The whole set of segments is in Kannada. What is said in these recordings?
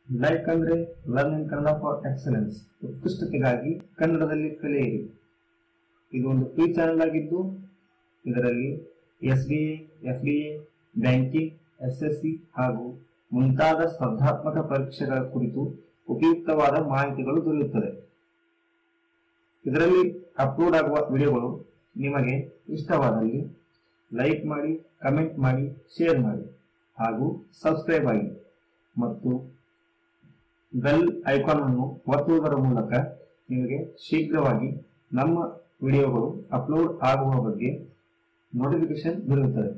ಲೈಕ್ ಅಂದ್ರೆ learn in Kannada for excellence ಉತ್ಕೃಷ್ಟತೆಗಾಗಿ ಕನ್ನಡದಲ್ಲಿ ಕಲಿಯಿರಿ ಇದು ಒಂದು ಫ್ರೀ ಚಾನೆಲ್ ಆಗಿದ್ದು ಇದರಲ್ಲಿ S B A F D A banking S S C ಹಾಗೂ ಮುಂತಾದ ಸ್ಪರ್ಧಾತ್ಮಕ ಪರೀಕ್ಷೆಗಳ ಕುರಿತು ಉಪಯುಕ್ತವಾದ ಮಾಹಿತಿಗಳು ದೊರೆಯುತ್ತದೆ ಇದರಲ್ಲಿ ಅಪ್ಲೋಡ್ ಆಗುವ ವಿಡಿಯೋಗಳು ನಿಮಗೆ ಇಷ್ಟವಾದಲ್ಲಿ ಲೈಕ್ ಮಾಡಿ ಕಮೆಂಟ್ ಮಾಡಿ ಶೇರ್ ಮಾಡಿ ಹಾಗೂ ಸಬ್ಸ್ಕ್ರೈಬ್ ಆಗಿ ಮತ್ತು ಬೆಲ್ ಐಕಾನ್ ಅನ್ನು ಒತ್ತುವುದರ ಮೂಲಕ ನಿಮಗೆ ಶೀಘ್ರವಾಗಿ ನಮ್ಮ ವಿಡಿಯೋಗಳು ಅಪ್ಲೋಡ್ ಆಗುವ ಬಗ್ಗೆ ನೋಟಿಫಿಕೇಶನ್ ದೊರೆಯುತ್ತದೆ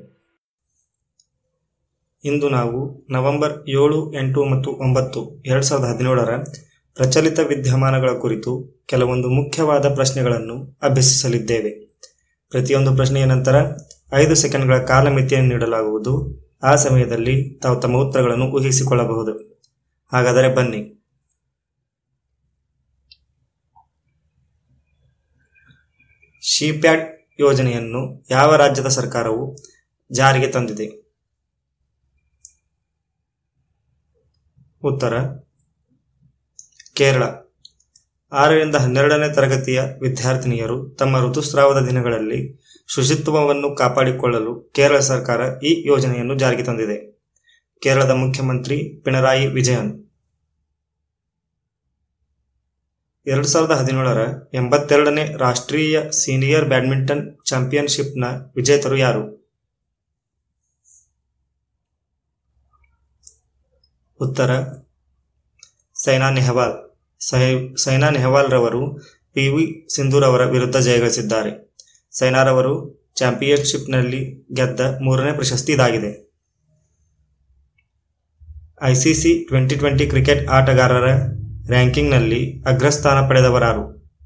ಇಂದು ನಾವು ನವೆಂಬರ್ ಏಳು ಎಂಟು ಮತ್ತು ಒಂಬತ್ತು ಎರಡು ಸಾವಿರದ ಹದಿನೇಳರ ಪ್ರಚಲಿತ ವಿದ್ಯಮಾನಗಳ ಕುರಿತು ಕೆಲವೊಂದು ಮುಖ್ಯವಾದ ಪ್ರಶ್ನೆಗಳನ್ನು ಅಭ್ಯಸಿಸಲಿದ್ದೇವೆ ಪ್ರತಿಯೊಂದು ಪ್ರಶ್ನೆಯ ನಂತರ ಐದು ಸೆಕೆಂಡ್ಗಳ ಕಾಲಮಿತಿಯನ್ನು ನೀಡಲಾಗುವುದು ಆ ಸಮಯದಲ್ಲಿ ತಾವು ತಮ್ಮ ಉತ್ತರಗಳನ್ನು ಊಹಿಸಿಕೊಳ್ಳಬಹುದು ಹಾಗಾದರೆ ಬನ್ನಿ ಶಿಪ್ಯಾಡ್ ಯೋಜನೆಯನ್ನು ಯಾವ ರಾಜ್ಯದ ಸರ್ಕಾರವು ಜಾರಿಗೆ ತಂದಿದೆ ಉತ್ತರ ಕೇರಳ ಆರರಿಂದ ಹನ್ನೆರಡನೇ ತರಗತಿಯ ವಿದ್ಯಾರ್ಥಿನಿಯರು ತಮ್ಮ ಋತುಸ್ರಾವದ ದಿನಗಳಲ್ಲಿ ಶುಚಿತ್ವವನ್ನು ಕಾಪಾಡಿಕೊಳ್ಳಲು ಕೇರಳ ಸರ್ಕಾರ ಈ ಯೋಜನೆಯನ್ನು ಜಾರಿಗೆ ತಂದಿದೆ ಕೇರಳದ ಮುಖ್ಯಮಂತ್ರಿ ಪಿಣರಾಯಿ ವಿಜಯನ್ ಎರಡು ಸಾವಿರದ ಹದಿನೇಳರ ಎಂಬತ್ತೆರಡನೇ ರಾಷ್ಟ್ರೀಯ ಸೀನಿಯರ್ ಬ್ಯಾಡ್ಮಿಂಟನ್ ಚಾಂಪಿಯನ್ಶಿಪ್ನ ವಿಜೇತರು ಯಾರು ಉತ್ತರ ಸೈನಾ ನೆಹವಾಲ್ ಸೈ- ಸೈನಾ ನೆಹವಾಲ್ ರವರು ಪಿ ವಿ ಸಿಂಧೂರ್ ಅವರ ವಿರುದ್ಧ ಜಯಗಳಿಸಿದ್ದಾರೆ ಸೈನಾರವರು ಚಾಂಪಿಯನ್ಶಿಪ್ನಲ್ಲಿ ಗೆದ್ದ ಮೂರನೇ ಪ್ರಶಸ್ತಿ ಇದಾಗಿದೆ ಐಸಿಸಿ ಟ್ವೆಂಟಿ ಟ್ವೆಂಟಿ ಕ್ರಿಕೆಟ್ ಆಟಗಾರರ ರ್ಯಾಂಕಿಂಗ್ನಲ್ಲಿ ಅಗ್ರಸ್ಥಾನ ಪಡೆದವರಾರು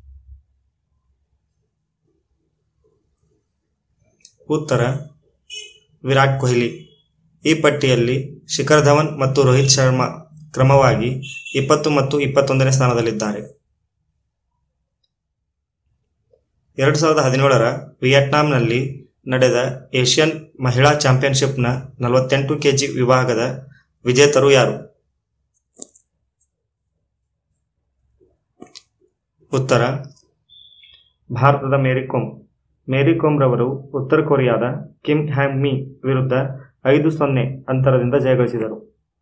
ಉತ್ತರ ವಿರಾಟ್ ಕೊಹ್ಲಿ ಈ ಪಟ್ಟಿಯಲ್ಲಿ ಶಿಖರ್ ಧವನ್ ಮತ್ತು ರೋಹಿತ್ ಶರ್ಮಾ ಕ್ರಮವಾಗಿ ಇಪ್ಪತ್ತು ಮತ್ತು ಇಪ್ಪತ್ತೊಂದನೇ ಸ್ಥಾನದಲ್ಲಿದ್ದಾರೆ ಎರಡು ಸಾವಿರದ ಹದಿನೇಳರ ವಿಯೆಟ್ನಾಂನಲ್ಲಿ ನಡೆದ ಏಷ್ಯನ್ ಮಹಿಳಾ ಚಾಂಪಿಯನ್ಶಿಪ್ನ ನಲವತ್ತೆಂಟು ಕೆಜಿ ವಿಭಾಗದ ವಿಜೇತರು ಯಾರು ಉತ್ತರ ಭಾರತದ ಮೇರಿ ಕೋಮ್ ಮೇರಿ ಕೋಮ್ ರವರು ಉತ್ತರ ಕೊರಿಯಾದ ಕಿಮ್ ಹ್ಯಾಮ್ ಮಿ ವಿರುದ್ಧ ಐದು ಸೊನ್ನೆ ಅಂತರದಿಂದ ಜಯಗಳಿಸಿದರು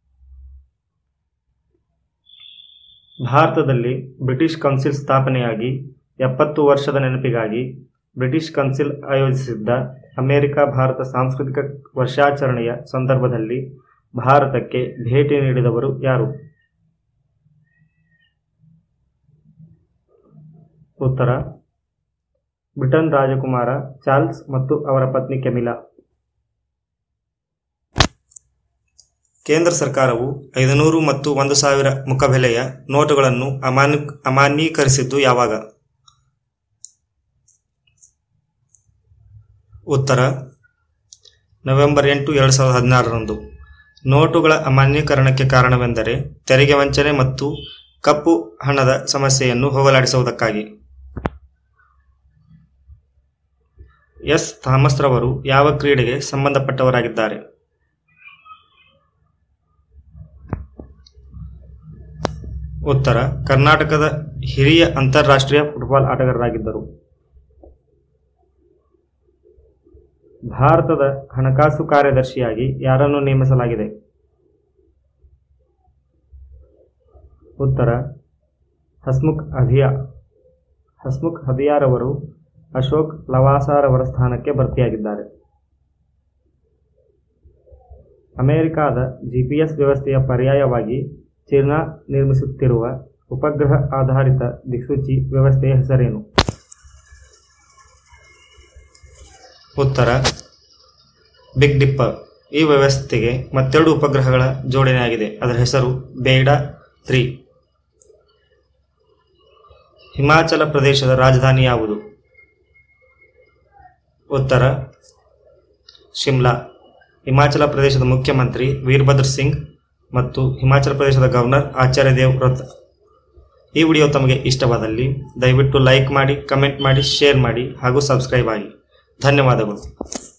ಭಾರತದಲ್ಲಿ ಬ್ರಿಟಿಷ್ ಕೌನ್ಸಿಲ್ ಸ್ಥಾಪನೆಯಾಗಿ ಎಪ್ಪತ್ತು ವರ್ಷದ ನೆನಪಿಗಾಗಿ ಬ್ರಿಟಿಷ್ ಕೌನ್ಸಿಲ್ ಆಯೋಜಿಸಿದ್ದ ಅಮೆರಿಕ ಭಾರತ ಸಾಂಸ್ಕೃತಿಕ ವರ್ಷಾಚರಣೆಯ ಸಂದರ್ಭದಲ್ಲಿ ಭಾರತಕ್ಕೆ ಭೇಟಿ ನೀಡಿದವರು ಯಾರು ಉತ್ತರ ಬ್ರಿಟನ್ ರಾಜಕುಮಾರ ಚಾರ್ಲ್ಸ್ ಮತ್ತು ಅವರ ಪತ್ನಿ ಕೆಮಿಲಾ ಕೇಂದ್ರ ಸರ್ಕಾರವು ಐದುನೂರು ಮತ್ತು ಒಂದು ಸಾವಿರ ಮುಖಬೆಲೆಯ ನೋಟುಗಳನ್ನು ಅಮಾನ್ಯ ಅಮಾನ್ಯೀಕರಿಸಿದ್ದು ಯಾವಾಗ ಉತ್ತರ ನವೆಂಬರ್ ಎಂಟು ಎರಡು ಸಾವಿರದ ಹದಿನಾರರಂದು ನೋಟುಗಳ ಅಮಾನ್ಯೀಕರಣಕ್ಕೆ ಕಾರಣವೆಂದರೆ ತೆರಿಗೆ ವಂಚನೆ ಮತ್ತು ಕಪ್ಪು ಹಣದ ಸಮಸ್ಯೆಯನ್ನು ಹೋಗಲಾಡಿಸುವುದಕ್ಕಾಗಿ ಎಸ್ ಥಾಮಸ್ ರವರು ಯಾವ ಕ್ರೀಡೆಗೆ ಸಂಬಂಧಪಟ್ಟವರಾಗಿದ್ದಾರೆ ಉತ್ತರ ಕರ್ನಾಟಕದ ಹಿರಿಯ ಅಂತಾರಾಷ್ಟ್ರೀಯ ಫುಟ್ಬಾಲ್ ಆಟಗಾರರಾಗಿದ್ದರು ಭಾರತದ ಹಣಕಾಸು ಕಾರ್ಯದರ್ಶಿಯಾಗಿ ಯಾರನ್ನು ನೇಮಿಸಲಾಗಿದೆ ಉತ್ತರ ಹಸ್ಮುಖ್ ಅಧಿಯಾ ಹಸ್ಮುಖ್ ಹದಿಯಾರವರು ಅಶೋಕ್ ಲವಾಸಾರವರ ಸ್ಥಾನಕ್ಕೆ ಭರ್ತಿಯಾಗಿದ್ದಾರೆ ಅಮೆರಿಕಾದ ಜಿಪಿಎಸ್ ವ್ಯವಸ್ಥೆಯ ಪರ್ಯಾಯವಾಗಿ ಚೀನಾ ನಿರ್ಮಿಸುತ್ತಿರುವ ಉಪಗ್ರಹ ಆಧಾರಿತ ದಿಕ್ಸೂಚಿ ವ್ಯವಸ್ಥೆಯ ಹೆಸರೇನು ಉತ್ತರ ಬಿಗ್ ಡಿಪ್ಪರ್ ಈ ವ್ಯವಸ್ಥೆಗೆ ಮತ್ತೆರಡು ಉಪಗ್ರಹಗಳ ಜೋಡಣೆಯಾಗಿದೆ ಅದರ ಹೆಸರು ಬೇಡಾ ತ್ರೀ ಹಿಮಾಚಲ ಪ್ರದೇಶದ ರಾಜಧಾನಿ ಯಾವುದು ಉತ್ತರ ಶಿಮ್ಲಾ ಹಿಮಾಚಲ ಪ್ರದೇಶದ ಮುಖ್ಯಮಂತ್ರಿ ವೀರಭದ್ರ ಸಿಂಗ್ ಮತ್ತು ಹಿಮಾಚಲ ಪ್ರದೇಶದ ಗವರ್ನರ್ ಆಚಾರ್ಯ ದೇವ್ ವ್ರತ್ ಈ ವಿಡಿಯೋ ತಮಗೆ ಇಷ್ಟವಾದಲ್ಲಿ ದಯವಿಟ್ಟು ಲೈಕ್ ಮಾಡಿ ಕಮೆಂಟ್ ಮಾಡಿ ಶೇರ್ ಮಾಡಿ ಹಾಗೂ ಸಬ್ಸ್ಕ್ರೈಬ್ ಆಗಿ ಧನ್ಯವಾದಗಳು